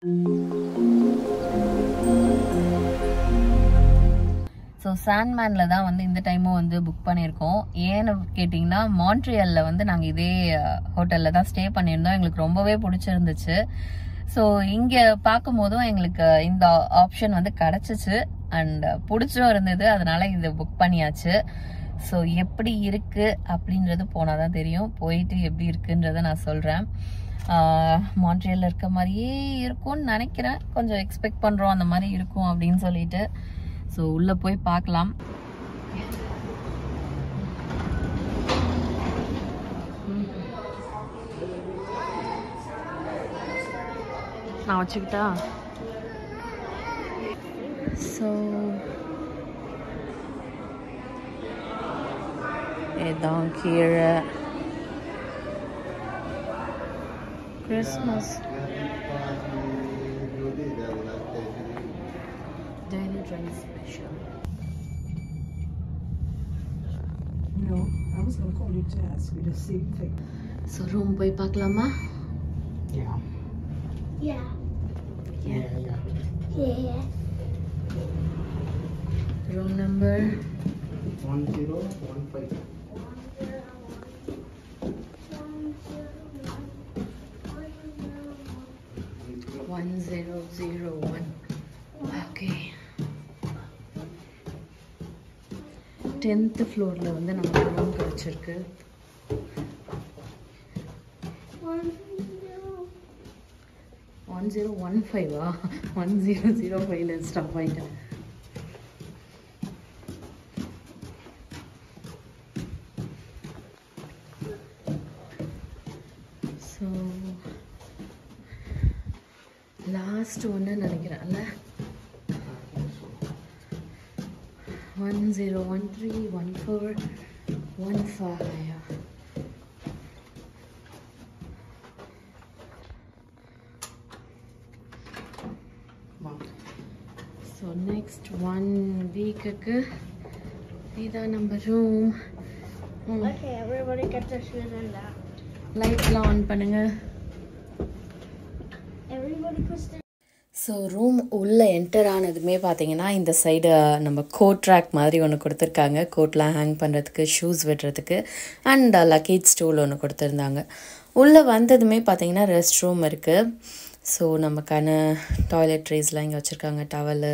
So சாண்ட்மேனில் தான் வந்து இந்த டைமும் வந்து புக் பண்ணியிருக்கோம் ஏன்னு கேட்டிங்கன்னா மான்ட்ரியலில் வந்து நாங்கள் இதே ஹோட்டலில் தான் ஸ்டே பண்ணியிருந்தோம் எங்களுக்கு ரொம்பவே பிடிச்சிருந்துச்சு ஸோ இங்கே பார்க்கும் போதும் எங்களுக்கு இந்த ஆப்ஷன் வந்து கிடச்சிச்சு அண்ட் பிடிச்சும் இருந்தது அதனால இது புக் பண்ணியாச்சு ஸோ எப்படி இருக்கு அப்படின்றது போனால் தான் தெரியும் போயிட்டு எப்படி இருக்குன்றதை நான் சொல்கிறேன் மான்ட்ரியலில் இருக்க மாதிரியே இருக்கும்னு நினைக்கிறேன் கொஞ்சம் எக்ஸ்பெக்ட் பண்ணுறோம் அந்த மாதிரி இருக்கும் அப்படின்னு சொல்லிட்டு ஸோ உள்ளே போய் பார்க்கலாம் நான் வச்சுக்கிட்டா ஸோ இதான் கீழே Christmas Daily Dry Special. No, I was gonna call you to ask you the same thing. So room போய் பார்க்கலாமா Yeah. Yeah. Yeah, yeah. Yeah. Room number One zero one five. One zero zero one okay tenth ஃப்ளோரில் வந்து நமக்கு room கிடச்சிருக்கு one zero one ஃபைவா one zero zero ஃபைவ்ல stop ஆகிட்டேன் so last ஒன்று நினைக்கிறேன்ல one zero one three one four one five Wow. So next one வீக்குக்கு இதான் நம்ம room Okay, everybody get their shoes on now. லைட்லாம் ஆன் பண்ணுங்கள் Everybody puts their so room உள்ளே என்டர் ஆனதுமே பார்த்தீங்கன்னா இந்த சைடு நம்ம கோட் ட்ராக் மாதிரி ஒன்று கொடுத்துருக்காங்க கோட்லாம் ஹேங் பண்ணுறதுக்கு ஷூஸ் விடுறதுக்கு அண்ட் லக்கேஜ் ஸ்டூல் ஒன்று கொடுத்துருந்தாங்க உள்ளே வந்ததுமே பார்த்தீங்கன்னா ரெஸ்ட் ரூம் இருக்குது ஸோ நமக்கான டாய்லெட்ரீஸ்லாம் இங்கே வச்சுருக்காங்க டவலு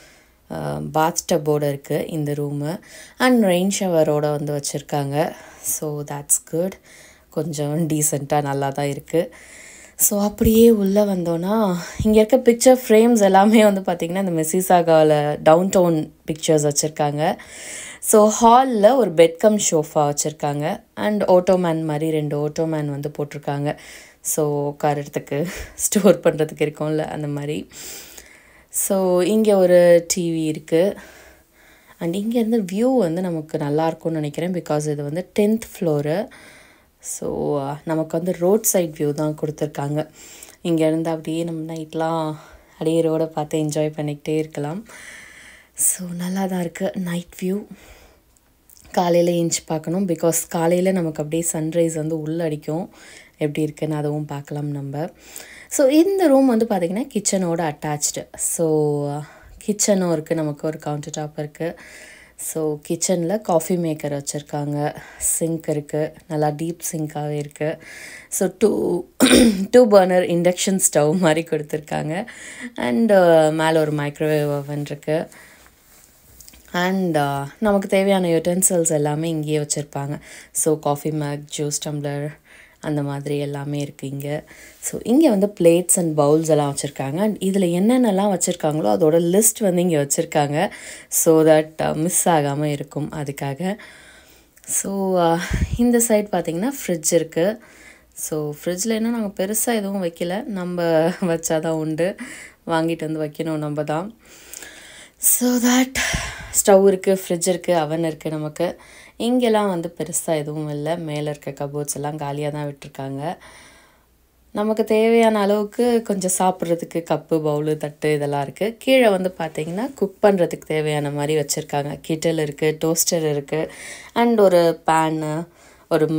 பாத் டப்போடு இருக்குது இந்த ரூமு அண்ட் ரெயின் ஷவரோட வந்து வச்சுருக்காங்க ஸோ that's குட் கொஞ்சம் டீசெண்டாக நல்லா தான் இருக்குது ஸோ அப்படியே உள்ளே வந்தோன்னா இங்கே இருக்க பிக்சர் ஃப்ரேம்ஸ் எல்லாமே வந்து பார்த்திங்கன்னா இந்த மெஸ்ஸிசாகாவில் டவுன் டவுன் பிக்சர்ஸ் வச்சுருக்காங்க ஸோ ஹாலில் ஒரு பெட் கம் ஷோஃபா வச்சுருக்காங்க அண்ட் ஓட்டோமேன் மாதிரி ரெண்டு ஓட்டோமேன் வந்து போட்டிருக்காங்க ஸோ உட்காரத்துக்கு ஸ்டோர் பண்ணுறதுக்கு இருக்கும்ல அந்த மாதிரி ஸோ இங்கே ஒரு டிவி இருக்குது அண்ட் இங்கேருந்து வியூ வந்து நமக்கு நல்லா இருக்கும்னு நினைக்கிறேன் பிகாஸ் இது வந்து டென்த் ஃப்ளோரு ஸோ நமக்கு வந்து ரோட் சைட் வியூ தான் கொடுத்துருக்காங்க இங்கேருந்து அப்படியே நம்ம நைட்லாம் அப்படியே ரோடை பார்த்து என்ஜாய் பண்ணிக்கிட்டே இருக்கலாம் ஸோ நல்லா தான் இருக்குது நைட் வியூ காலையில் ஏஞ்சி பார்க்கணும் பிகாஸ் காலையில் நமக்கு அப்படியே சன்ரைஸ் வந்து உள்ள அடிக்கும் எப்படி இருக்குன்னு அதுவும் பார்க்கலாம் நம்ம ஸோ இந்த ரூம் வந்து பார்த்திங்கன்னா கிச்சனோட அட்டாச்டு ஸோ கிச்சனும் இருக்குது நமக்கு ஒரு கவுண்டர் டாப் இருக்குது ஸோ கிச்சனில் காஃபி மேக்கர் வச்சுருக்காங்க சிங்க் இருக்குது நல்லா டீப் சிங்காகவே இருக்குது so two two burner induction stove மாதிரி கொடுத்துருக்காங்க அண்டு மேலே ஒரு மைக்ரோவேவ் ஓவன் இருக்குது அண்ட் நமக்கு தேவையான யூட்டென்சில்ஸ் எல்லாமே இங்கேயே வச்சுருப்பாங்க so coffee make juice tumbler அந்த மாதிரி எல்லாமே இருக்குது இங்கே ஸோ இங்கே வந்து பிளேட்ஸ் அண்ட் பவுல்ஸ் எல்லாம் வச்சுருக்காங்க அண்ட் இதில் என்னென்னலாம் வச்சுருக்காங்களோ அதோட லிஸ்ட் வந்து இங்கே வச்சுருக்காங்க ஸோ தட் மிஸ் ஆகாமல் இருக்கும் அதுக்காக ஸோ இந்த சைட் பார்த்திங்கன்னா ஃப்ரிட்ஜ் இருக்குது ஸோ ஃப்ரிட்ஜில் இன்னும் நாங்கள் பெருசாக எதுவும் வைக்கல நம்ம வச்சாதான் உண்டு வாங்கிட்டு வந்து வைக்கணும் நம்ம தான் ஸோ தட் ஸ்டவ் இருக்குது ஃப்ரிட்ஜ் இருக்குது அவன் இருக்குது நமக்கு இங்கெல்லாம் வந்து பெருசாக எதுவும் இல்லை மேலே இருக்க கபோர்ட்ஸ் எல்லாம் காலியாக தான் விட்டுருக்காங்க நமக்கு தேவையான அளவுக்கு கொஞ்சம் சாப்பிட்றதுக்கு கப்பு பவுலு தட்டு இதெல்லாம் இருக்குது கீழே வந்து பார்த்திங்கன்னா குக் பண்ணுறதுக்கு தேவையான மாதிரி வச்சுருக்காங்க கிட்டல் இருக்குது டோஸ்டர் இருக்குது அண்ட் ஒரு பேனு ஒரு மில்க்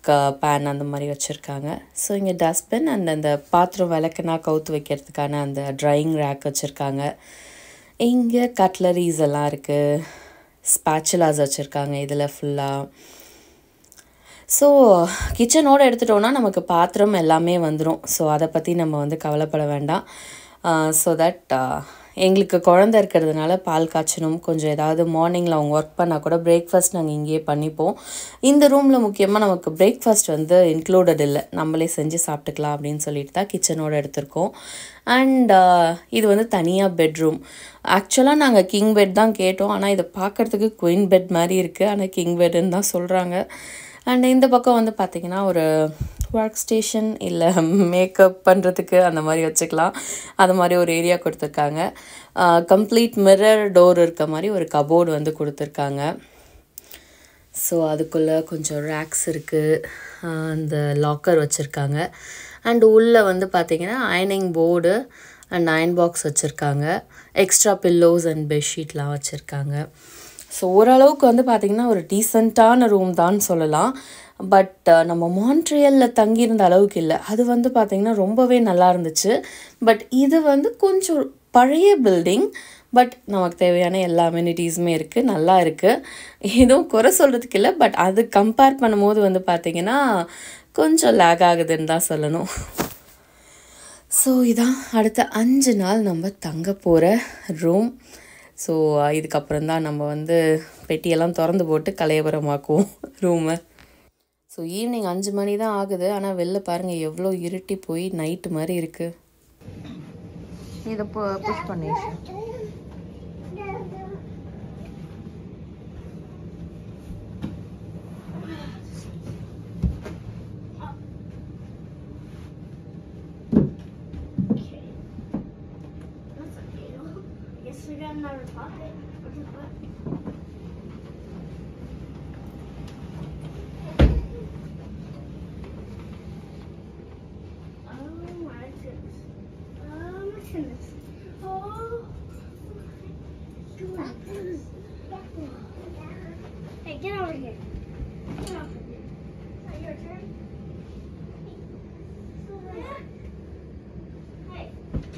பேன் அந்த மாதிரி வச்சுருக்காங்க ஸோ இங்கே டஸ்ட்பின் அண்ட் அந்த பாத்திரம் விளக்குனா கவுத்து வைக்கிறதுக்கான அந்த ட்ரையிங் ரேக் வச்சுருக்காங்க இங்கே கட்லரிஸ் எல்லாம் இருக்குது ஸ்பேச்சுலாஸ் வச்சுருக்காங்க இதில் ஃபுல்லாக ஸோ கிச்சனோடு எடுத்துட்டோன்னா நமக்கு பாத்திரம் எல்லாமே வந்துடும் ஸோ அதை பற்றி நம்ம வந்து கவலைப்பட வேண்டாம் ஸோ தட் எங்களுக்கு குழந்த இருக்கிறதுனால பால் காய்ச்சணும் கொஞ்சம் ஏதாவது மார்னிங்கில் அவங்க ஒர்க் பண்ணால் கூட பிரேக்ஃபாஸ்ட் நாங்கள் இங்கேயே பண்ணிப்போம் இந்த ரூமில் முக்கியமாக நமக்கு பிரேக்ஃபாஸ்ட் வந்து இன்க்ளூடட் இல்லை நம்மளே செஞ்சு சாப்பிட்டுக்கலாம் அப்படின்னு சொல்லிட்டு தான் கிச்சனோடு எடுத்திருக்கோம் அண்ட் இது வந்து தனியாக பெட்ரூம் ஆக்சுவலாக நாங்கள் கிங் பெட் தான் கேட்டோம் ஆனால் இதை பார்க்குறதுக்கு குயின் பெட் மாதிரி இருக்குது ஆனால் கிங் பெட்டுன்னு தான் சொல்கிறாங்க அண்ட் இந்த பக்கம் வந்து பார்த்திங்கன்னா ஒரு ஒர்க் ஸ்டேஷன் இல்லை மேக்கப் பண்ணுறதுக்கு அந்த மாதிரி வச்சுக்கலாம் அது மாதிரி ஒரு ஏரியா கொடுத்துருக்காங்க கம்ப்ளீட் மிரர் டோர் இருக்க மாதிரி ஒரு கபோர்டு வந்து கொடுத்துருக்காங்க ஸோ அதுக்குள்ளே கொஞ்சம் ரேக்ஸ் இருக்குது அந்த லாக்கர் வச்சுருக்காங்க அண்ட் உள்ளே வந்து பார்த்திங்கன்னா அயனிங் போர்டு அண்ட் அயன் பாக்ஸ் வச்சுருக்காங்க எக்ஸ்ட்ரா பில்லோஸ் அண்ட் பெட்ஷீட்லாம் வச்சுருக்காங்க ஸோ ஓரளவுக்கு வந்து பார்த்திங்கன்னா ஒரு டீசெண்டான ரூம் தான் சொல்லலாம் பட் நம்ம மான்ட்ரியலில் தங்கியிருந்த அளவுக்கு இல்லை அது வந்து பார்த்திங்கன்னா ரொம்பவே நல்லா இருந்துச்சு பட் இது வந்து கொஞ்சம் பழைய பில்டிங் பட் நமக்கு தேவையான எல்லா அம்யூனிட்டிஸுமே இருக்குது நல்லா இருக்குது எதுவும் குறை சொல்கிறதுக்கு இல்லை பட் அது கம்பேர் பண்ணும்போது வந்து பார்த்திங்கன்னா கொஞ்சம் லேக் ஆகுதுன்னு தான் சொல்லணும் ஸோ இதான் அடுத்த அஞ்சு நாள் நம்ம தங்க போகிற ரூம் ஸோ இதுக்கப்புறம் தான் நம்ம வந்து பெட்டியெல்லாம் திறந்து போட்டு கலையபுரமாக்குவோம் ரூமை ஸோ ஈவினிங் அஞ்சு மணி தான் ஆகுது ஆனால் வெளில பாருங்கள் எவ்வளோ இருட்டி போய் நைட்டு மாதிரி இருக்குது இதை புஷ் பண்ணி Okay. That's okay. I guess we got another pocket. What the fuck? Oh my goodness. Oh my goodness. Oh my goodness. Hey, get over here. Get over here. Is that your turn? Hey.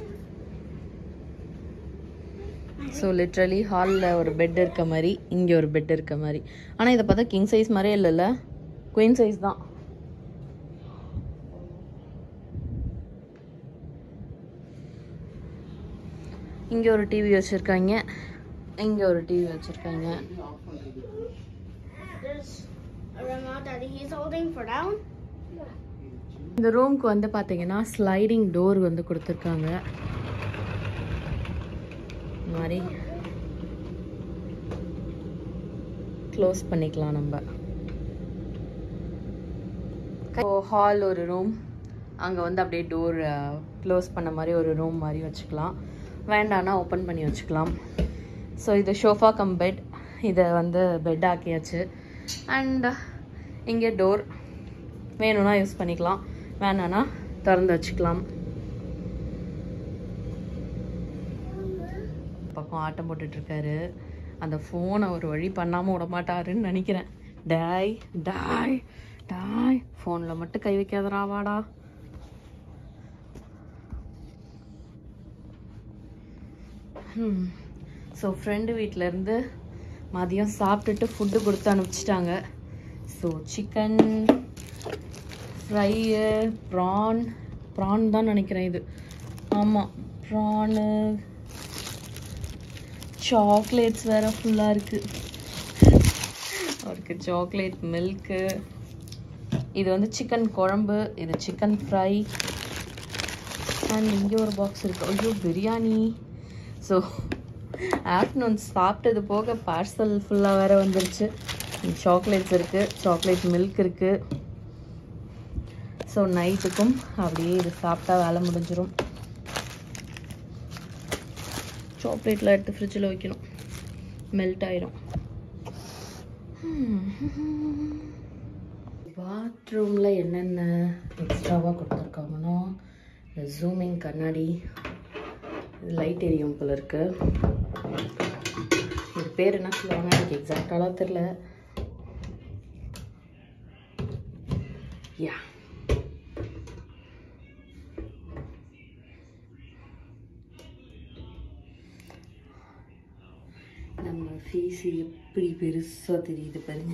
So literally ஹாலில் ஒரு bed இருக்க மாதிரி இங்கே ஒரு bed இருக்க மாதிரி ஆனால் இதை பார்த்தா கிங் சைஸ் மாதிரியே இல்லைல்ல குயின் சைஸ் தான் இங்கே ஒரு டிவி வச்சுருக்காங்க இங்கே ஒரு டிவி வச்சுருக்காங்க There's a remote that he's holding for down. இந்த ரூம்க்கு வந்து பார்த்தீங்கன்னா ஸ்லைடிங் டோர் வந்து கொடுத்துருக்காங்க இந்த மாதிரி க்ளோஸ் பண்ணிக்கலாம் நம்ம ஹால் ஒரு ரூம் அங்கே வந்து அப்படியே டோர் க்ளோஸ் பண்ண மாதிரி ஒரு ரூம் மாதிரி வச்சுக்கலாம் வேண்டான்னா ஓப்பன் பண்ணி வச்சுக்கலாம் ஸோ இது ஷோஃபா கம் பெட் இதை வந்து பெட் ஆக்கியாச்சு அண்ட் இங்கே டோர் வேணும்னா யூஸ் பண்ணிக்கலாம் வேணான்னா திறந்து வச்சுக்கலாம் பக்கம் ஆட்டம் போட்டுட்ருக்காரு அந்த ஃபோனை ஒரு வழி பண்ணாமல் விட மாட்டாருன்னு நினைக்கிறேன் டாய் டாய் டாய் ஃபோனில் மட்டும் கை வைக்காதடா வாடா ஸோ ஃப்ரெண்டு வீட்டிலேருந்து மதியம் சாப்பிட்டுட்டு ஃபுட்டு கொடுத்து அனுப்பிச்சிட்டாங்க so chicken fry prawn prawn தான் நினைக்கிறேன் இது ஆமாம் ப்ரானு சாக்லேட்ஸ் வேறு ஃபுல்லாக இருக்குது அவருக்கு சாக்லேட் மில்க்கு இது வந்து சிக்கன் குழம்பு இது சிக்கன் ஃப்ரை அண்ட் இங்கே ஒரு பாக்ஸ் இருக்குது ஐயோ பிரியாணி ஸோ ஆஃப்டர்நூன் சாப்பிட்டது போக பார்சல் ஃபுல்லாக வேறு வந்துருச்சு சாக்லேட்ஸ் இருக்குது சாக்லேட் மில்க் இருக்குது ஸோ நைட்டுக்கும் அப்படியே இது சாப்பிட்டா வேலை முடிஞ்சிடும் சாக்லேட்லாம் எடுத்து ஃப்ரிட்ஜில் வைக்கணும் மெல்ட் ஆயிரும் பாத்ரூமில் என்னென்ன எக்ஸ்ட்ராவாக கொடுத்துருக்காங்கன்னா இந்த ஜூமிங் கண்ணாடி இது லைட் எரியும் போல இருக்கு இது பேர் என்ன சொல்லுவாங்க எனக்கு எக்ஸாக்டாலாம் தெரில யா நம்ம ஃபேஸ் எப்படி பெருசாக தெரியுது பாருங்க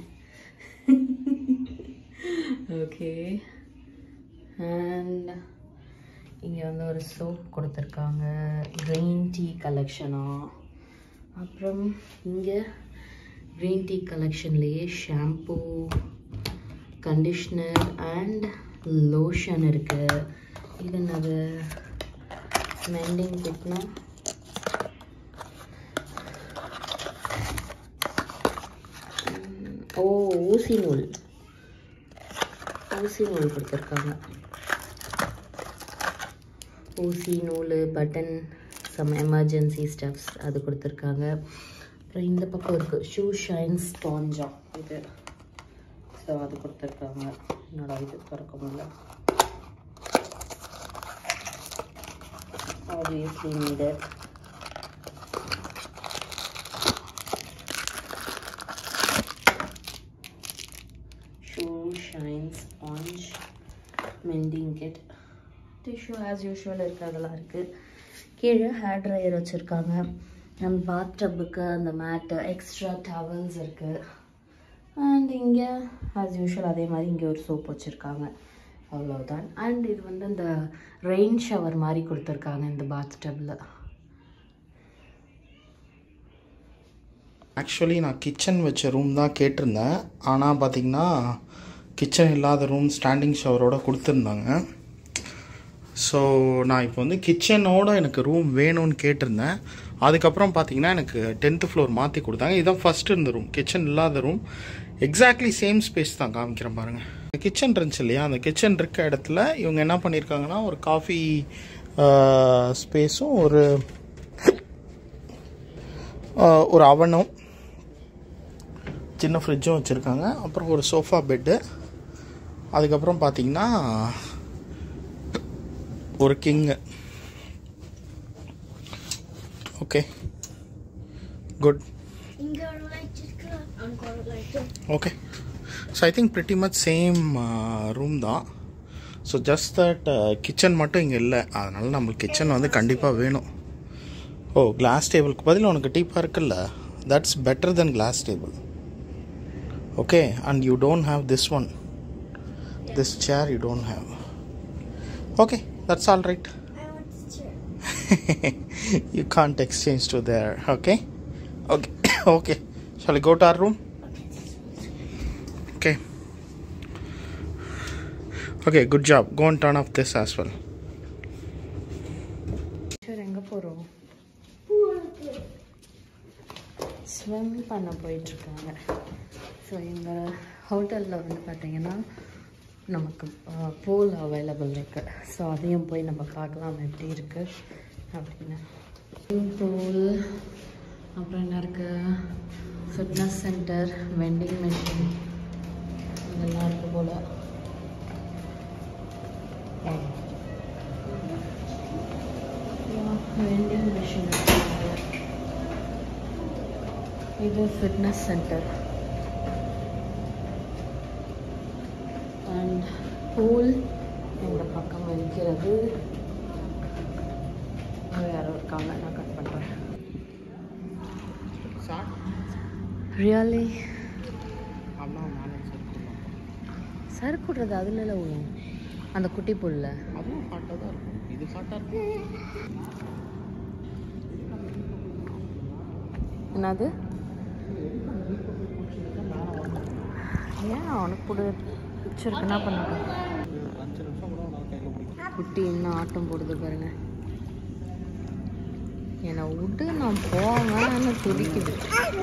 ஓகே அண்ட் இங்கே வந்து ஒரு சோப் கொடுத்துருக்காங்க க்ரீன் டீ கலெக்ஷனா அப்புறம் இங்கே க்ரீன் டீ கலெக்ஷன்லேயே ஷாம்பூ கண்டிஷ்னர் அண்ட் லோஷன் இருக்குது இது என்னது மெண்டிங் கிட்னா ஓ ஊசி நூல் ஊசி நூல் கொடுத்துருக்காங்க ஊசி நூல் பட்டன் சம் எமர்ஜென்சி ஸ்டெப்ஸ் அது கொடுத்துருக்காங்க அப்புறம் இந்த பக்கம் இருக்குது ஷூ ஷைன் ஸ்பாஞ்சா இது ஸோ அது கொடுத்துருக்காங்க என்னோட இது திறக்க முடியல obviously needed shoe shine sponge mending kit tissue as usual இருக்கிறதெல்லாம் இருக்குது கீழே ஹேர் ட்ரையர் வச்சுருக்காங்க அண்ட் பாத் டப்புக்கு அந்த மேட்டு எக்ஸ்ட்ரா டவல்ஸ் இருக்குது அண்ட் இங்கே ஆஸ் யூஷுவல் அதே மாதிரி இங்கே ஒரு சோப் வச்சுருக்காங்க அவ்வளோதான் அண்ட் இது வந்து இந்த ரெயின் ஷவர் மாதிரி கொடுத்துருக்காங்க இந்த பாத் டப்பில் ஆக்சுவலி நான் கிச்சன் வச்ச ரூம் தான் கேட்டிருந்தேன் ஆனால் பார்த்தீங்கன்னா கிச்சன் இல்லாத ரூம் ஸ்டாண்டிங் ஷவரோட கொடுத்துருந்தாங்க ஸோ நான் இப்போ வந்து கிச்சனோட எனக்கு ரூம் வேணும்னு கேட்டிருந்தேன் அதுக்கப்புறம் பார்த்தீங்கன்னா எனக்கு டென்த்து ஃப்ளோர் மாற்றி கொடுத்தாங்க இதுதான் ஃபஸ்ட் இருந்த ரூம் கிச்சன் இல்லாத ரூம் எக்ஸாக்ட்லி சேம் ஸ்பேஸ் தான் காமிக்கிறேன் பாருங்கள் கிச்சன் இருந்துச்சு இல்லையா அந்த கிச்சன் இருக்க இடத்துல இவங்க என்ன பண்ணியிருக்காங்கன்னா ஒரு காஃபி ஸ்பேஸும் ஒரு ஆஹ், ஒரு அவனும் சின்ன ஃப்ரிட்ஜும் வச்சுருக்காங்க அப்புறம் ஒரு சோஃபா பெட்டு அதுக்கப்புறம் பார்த்தீங்கன்னா ஒரு கிங்கு ஓகே குட் இங்க ஒரு லைட் இருக்கு அங்க ஒரு light okay so I think pretty much same room தான் ஸோ ஜஸ்ட் தட் கிச்சன் மட்டும் இங்கே இல்லை அதனால் நம்மளுக்கு கிச்சன் வந்து கண்டிப்பாக வேணும் ஓ கிளாஸ் டேபிளுக்கு பதில் உனக்கு டீப்பாக இருக்குல்ல that's better then glass table okay and you don't have this one this chair you don't have okay that's all right I want this chair. you can't exchange to there okay okay okay shall we go to our room okay okay good job go and turn off this as well sir எங்கே போகிறோம் பூ இருக்கு swim பண்ண போயிட்டுருக்காங்க so எங்கள் ஹோட்டலில் வந்து பார்த்தீங்கன்னா நமக்கு பூல் அவைலபிள் இருக்குது ஸோ அதையும் போய் நம்ம பார்க்கலாம் எப்படி இருக்குது அப்படின்னு பூல் அப்புறம் என்ன இருக்குது ஃபிட்னஸ் சென்டர் வெண்டிங் மெஷின் இதெல்லாம் இருக்குது போல் வெண்டிங் மிஷின் இருக்குது இது ஃபிட்னஸ் சென்டர் அண்ட் பூல் இந்த பக்கம் இருக்கிறது அங்க யாரோ இருக்காங்க நான் கட் பண்ணுறேன் ரியலி சறுக்கு விட்றது அதுல விழும் அந்த குட்டி புல்ல அதுவும் ஹாட்டாக தான் இருக்கும் இது ஹாட்டாக இருக்கும் என்னது ஏன் அவனுக்கு பிடி பிடிச்சிருக்கு என்ன பண்ணுறது அஞ்சு நிமிஷம் கூட உன்னால் கையில் பிடிக்கும் குட்டி இன்னும் ஆட்டம் போடுது பாருங்க என்னை விட்டு நான் போவேன்னு துடிக்குது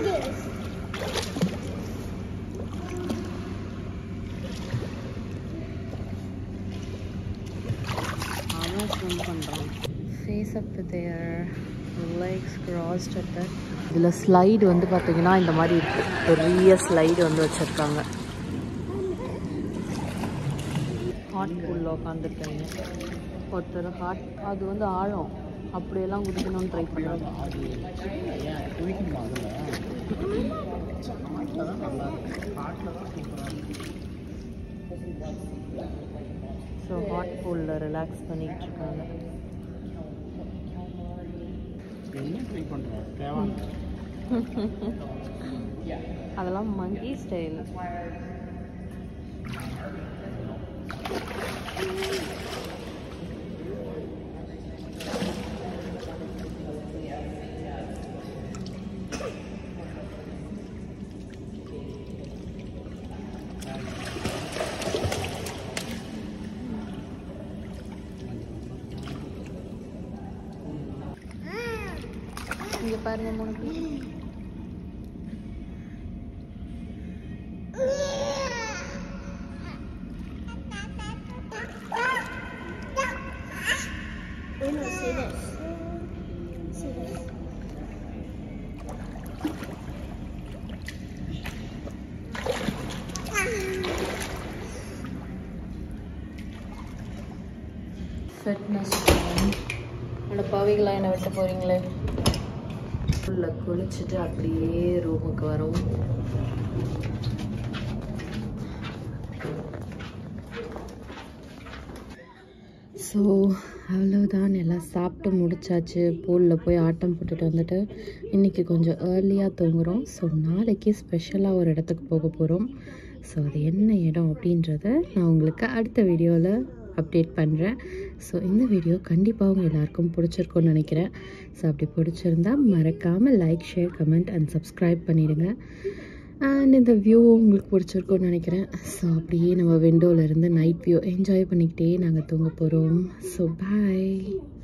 அவன் ஸ்விம் பண்ணுறான் face up their legs crossed at இதில் ஸ்லைடு வந்து பார்த்தீங்கன்னா இந்த மாதிரி இருக்கு பெரிய ஸ்லைடு வந்து வச்சுருக்காங்க ஹாட் பூலில் உட்காந்துருக்காங்க ஒருத்தர் ஹாட் அது வந்து ஆழம் அப்படியெல்லாம் குடிக்கணும்னு ட்ரை பண்ணுறாங்க குளிக்கணுமா அதில் ஹாட்டில் தான் நல்லா இருக்கு ஹாட்டில் தான் சூப்பராக இருக்கு ஸோ ஹாட் பூலில் ரிலாக்ஸ் பண்ணிகிட்டு இருக்காங்க என்ன ட்ரை பண்ணுறேன் தேவை அதெல்லாம் மங்கி ஸ்டைல் இங்கே பாருங்க மூணு பேர் Uno, see this. See this. Fitness என்னோட பாவிகளாக என்னை விட்டு போகிறீங்களே உள்ள குளிச்சுட்டு அப்படியே ரூமுக்கு வரும் ஸோ அவ்வளோதான் எல்லாம் சாப்பிட்டு முடிச்சாச்சு பூலில் போய் ஆட்டம் போட்டுட்டு வந்துட்டு இன்றைக்கி கொஞ்சம் ஏர்லியாக தூங்குறோம் ஸோ நாளைக்கு ஸ்பெஷலாக ஒரு இடத்துக்கு போக போகிறோம் ஸோ அது என்ன இடம் அப்படின்றத நான் உங்களுக்கு அடுத்த வீடியோவில் அப்டேட் பண்ணுறேன் ஸோ இந்த வீடியோ கண்டிப்பாக உங்கள் எல்லாருக்கும் பிடிச்சிருக்கும்னு நினைக்கிறேன் ஸோ அப்படி பிடிச்சிருந்தா மறக்காமல் like share comment and subscribe பண்ணிடுங்க அண்ட் இந்த வியூ உங்களுக்கு பிடிச்சிருக்கும்னு நினைக்கிறேன் ஸோ அப்படியே நம்ம விண்டோவில் இருந்து நைட் வியூ என்ஜாய் பண்ணிக்கிட்டே நாங்கள் தூங்க போகிறோம் ஸோ பாய்